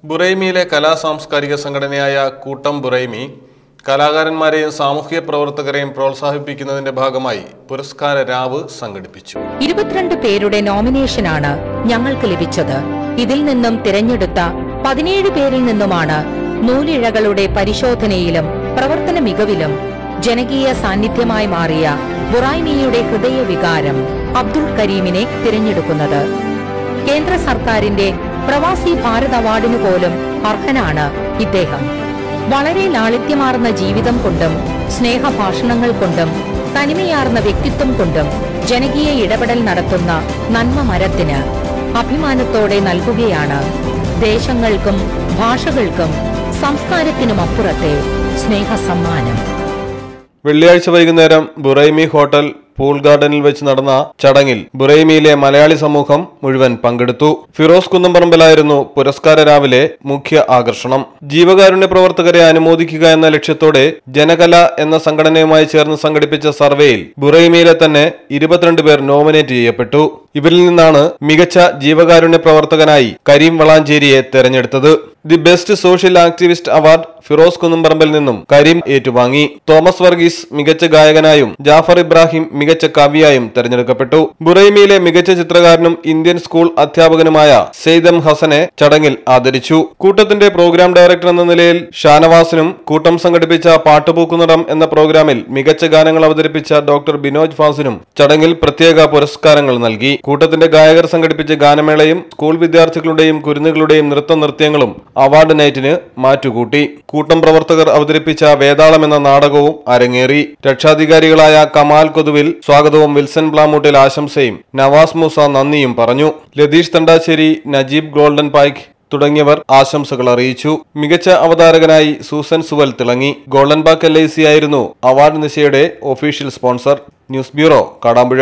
ബുറൈമിയിലെ കലാ സാംസ്കാരിക സംഘടനയായ കൂട്ടം ബുറൈമി കലാകാരന്മാരെയും സാമൂഹ്യ പ്രവർത്തകരെയും പ്രോത്സാഹിപ്പിക്കുന്നതിന്റെ ഭാഗമായി പുരസ്കാര രാവ് സംഘടിപ്പിച്ചു ഇരുപത്തിരണ്ട് പേരുടെ നോമിനേഷനാണ് ഞങ്ങൾക്ക് ലഭിച്ചത് ഇതിൽ നിന്നും തിരഞ്ഞെടുത്ത പതിനേഴ് പേരിൽ നിന്നുമാണ് നൂലിഴകളുടെ പരിശോധനയിലും പ്രവർത്തന മികവിലും ജനകീയ സാന്നിധ്യമായി മാറിയ ബുറായ്മിയുടെ ഹൃദയവികാരം അബ്ദുൾ കരീമിനെ തിരഞ്ഞെടുക്കുന്നത് കേന്ദ്ര സർക്കാരിന്റെ പ്രവാസി ഭാരത് അവാർഡിനു പോലും അർഹനാണ് ഇദ്ദേഹം വളരെ ലാളിത്യമാർന്ന ജീവിതം കൊണ്ടും സ്നേഹഭാഷണങ്ങൾ കൊണ്ടും തനിമയാർന്ന വ്യക്തിത്വം കൊണ്ടും ജനകീയ ഇടപെടൽ നടത്തുന്ന നന്മ മരത്തിന് അഭിമാനത്തോടെ നൽകുകയാണ് ദേശങ്ങൾക്കും ഭാഷകൾക്കും സംസ്കാരത്തിനുമപ്പുറത്തെ സ്നേഹസമ്മാനം വെള്ളിയാഴ്ച വൈകുന്നേരം ബുറൈമി ഹോട്ടൽ പൂൾ ഗാർഡനിൽ വെച്ച് നടന്ന ചടങ്ങിൽ ബുറൈമിയിലെ മലയാളി സമൂഹം മുഴുവൻ പങ്കെടുത്തു ഫിറോസ് കുന്നംപറമ്പിലായിരുന്നു പുരസ്കാര രാവിലെ മുഖ്യ ആകർഷണം ജീവകാരുണ്യ പ്രവർത്തകരെ അനുമോദിക്കുക എന്ന ലക്ഷ്യത്തോടെ ജനകല എന്ന സംഘടനയുമായി ചേർന്ന് സംഘടിപ്പിച്ച സർവേയിൽ ബുറൈമിയിലെ തന്നെ ഇരുപത്തിരണ്ട് പേർ നോമിനേറ്റ് ചെയ്യപ്പെട്ടു ഇവരിൽ നിന്നാണ് മികച്ച ജീവകാരുണ്യ പ്രവർത്തകനായി കരീം വളാഞ്ചേരിയെ തെരഞ്ഞെടുത്തത് the best social activist award Firoz Kunnumparambil നിന്നും കരീം ഏറ്റുവാങ്ങി തോമസ് വർഗീസ് മികച്ച ഗായകനായും ജാഫർ ഇബ്രാഹിം മികച്ച കവിയായും തെരഞ്ഞെടുക്കപ്പെട്ടു ബുറൈമിയിലെ മികച്ച ചിത്രകാരനും ഇന്ത്യൻ സ്കൂൾ അധ്യാപകനുമായ സെയ്ദം ഹസനെ ചടങ്ങിൽ ആദരിച്ചു കൂട്ടത്തിന്റെ പ്രോഗ്രാം ഡയറക്ടർ എന്ന നിലയിൽ ഷാനവാസിനും കൂട്ടം സംഘടിപ്പിച്ച പാട്ടുപൂക്കുന്നിടം എന്ന പ്രോഗ്രാമിൽ മികച്ച ഗാനങ്ങൾ അവതരിപ്പിച്ച ഡോക്ടർ ബിനോജ് ഫാസിനും ചടങ്ങിൽ പ്രത്യേക പുരസ്കാരങ്ങൾ നൽകി കൂട്ടത്തിന്റെ ഗായകർ സംഘടിപ്പിച്ച ഗാനമേളയും സ്കൂൾ വിദ്യാർത്ഥികളുടെയും കുരുന്നുകളുടെയും നൃത്ത നൃത്യങ്ങളും അവാർഡ് നൈറ്റിന് മാറ്റുകൂട്ടി കൂട്ടം പ്രവർത്തകർ അവതരിപ്പിച്ച വേതാളം എന്ന നാടകവും അരങ്ങേറി രക്ഷാധികാരികളായ കമാൽ കൊതുവിൽ സ്വാഗതവും വിൽസൺ പ്ലാമൂട്ടിൽ ആശംസയും നവാസ് മൂസ നന്ദിയും പറഞ്ഞു ലതീഷ് തണ്ടാശ്ശേരി നജീബ് ഗോൾഡൻ പായ്ക്ക് തുടങ്ങിയവർ ആശംസകൾ അറിയിച്ചു മികച്ച അവതാരകനായി സൂസൻ സുവൽ തിളങ്ങി Golden Pack L I C ആയിരുന്നു അവാർഡ് നിശയുടെ official sponsor news bureau Kadampuzha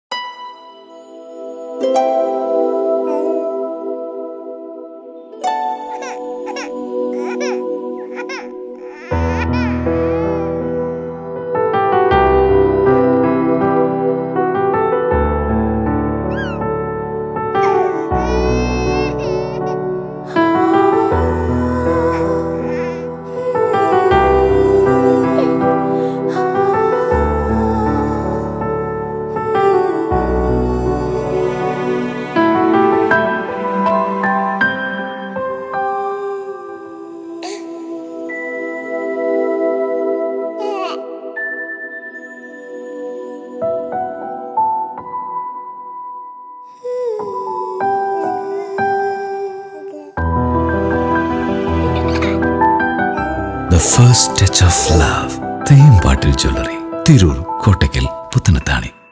The first touch of love. Thempattil jewellery Tirur Kottakkal Puthanathani